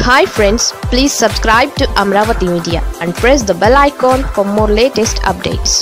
hi friends please subscribe to Amaravati media and press the bell icon for more latest updates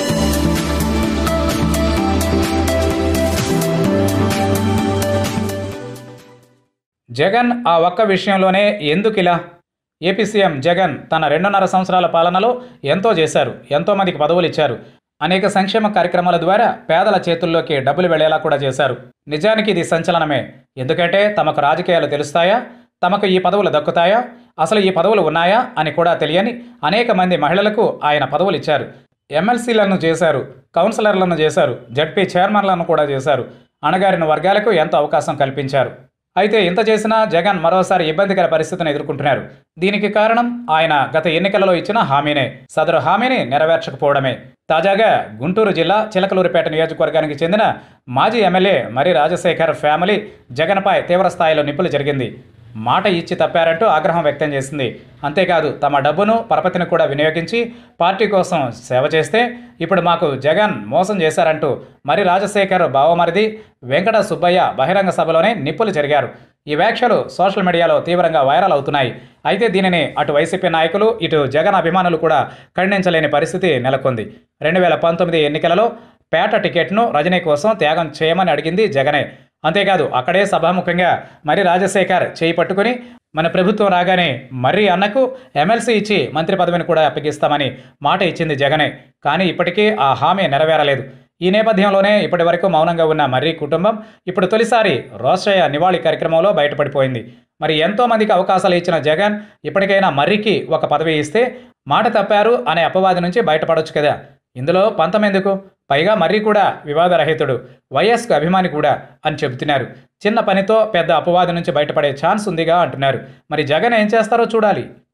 Jagan ఆ ఒక్క విషయంలోనే ఎందుకు ఇలా ఏపీ సీఎం జగన్ తన రెండున్నర సంవత్సరాల పాలనలో ఎంతో చేశారు ఎంతోమందికి పదవులు ఇచ్చారు అనేక సంక్షేమ కార్యక్రమాల ద్వారా పేదల చేతుల్లోకి డబ్బులు వెళ్లేలా కూడా చేశారు నిజానికి ఇది సంచలనమే ఎందుకంటే తమకు రాజకీయాలు తెలుస్తాయా తమకు ఈ పదవులు దక్కుతాయా అసలు ఈ పదవులు ఉన్నాయా అని కూడా తెలియని అనేక మంది మహిళలకు ఆయన పదవులు ఇచ్చారు ఎమ్మెల్సీలను చేశారు కౌన్సిలర్లను చేశారు జడ్పీ చైర్మన్లను కూడా చేశారు అణగారిన వర్గాలకు ఎంతో అవకాశం కల్పించారు అయితే ఇంత చేసినా జగన్ మరోసారి ఇబ్బందికర పరిస్థితిని ఎదుర్కొంటున్నారు దీనికి కారణం ఆయన గత ఎన్నికలలో ఇచ్చిన హామీనే సదరు హామీని నెరవేర్చకపోవడమే తాజాగా గుంటూరు జిల్లా చిలకలూరిపేట నియోజకవర్గానికి చెందిన మాజీ ఎమ్మెల్యే మరి రాజశేఖర్ ఫ్యామిలీ జగన్పై తీవ్ర స్థాయిలో నిప్పులు జరిగింది మాట ఇచ్చి తప్పారంటూ ఆగ్రహం వ్యక్తం చేసింది అంతేకాదు తమ డబ్బును పరపతిని కూడా వినియోగించి పార్టీ కోసం సేవ చేస్తే ఇప్పుడు మాకు జగన్ మోసం చేశారంటూ మరి రాజశేఖర్ బావమరిది వెంకట సుబ్బయ్య బహిరంగ సభలోనే నిప్పులు జరిగారు ఈ వ్యాఖ్యలు సోషల్ మీడియాలో తీవ్రంగా వైరల్ అవుతున్నాయి అయితే దీనిని అటు వైసీపీ నాయకులు ఇటు జగన్ అభిమానులు కూడా ఖండించలేని పరిస్థితి నెలకొంది రెండు వేల పంతొమ్మిది ఎన్నికలలో పేట టికెట్ను రజనీ కోసం త్యాగం చేయమని అడిగింది జగనే అంతేకాదు అక్కడే సభాముఖంగా మరి రాజశేఖర్ చేయి పట్టుకుని మన ప్రభుత్వం రాగానే మర్రి అన్నకు ఎమ్మెల్సీ ఇచ్చి మంత్రి పదవిని కూడా అప్పగిస్తామని మాట ఇచ్చింది జగనే కానీ ఇప్పటికీ ఆ హామీ నెరవేరలేదు ఈ నేపథ్యంలోనే ఇప్పటి వరకు మౌనంగా ఉన్న మర్రి కుటుంబం ఇప్పుడు తొలిసారి రోషయ్య నివాళి కార్యక్రమంలో బయటపడిపోయింది మరి ఎంతో మందికి అవకాశాలు ఇచ్చిన జగన్ ఇప్పటికైనా మర్రికి ఒక పదవి ఇస్తే మాట తప్పారు అనే అపవాది నుంచి బయటపడొచ్చు కదా ఇందులో పంతం ఎందుకు పైగా మర్రి కూడా వివాదరహితుడు వైఎస్కు అభిమాని కూడా అని చెబుతున్నారు చిన్న పనితో పెద్ద అపవాది నుంచి బయటపడే ఛాన్స్ ఉందిగా అంటున్నారు మరి జగన్ ఏం చేస్తారో చూడాలి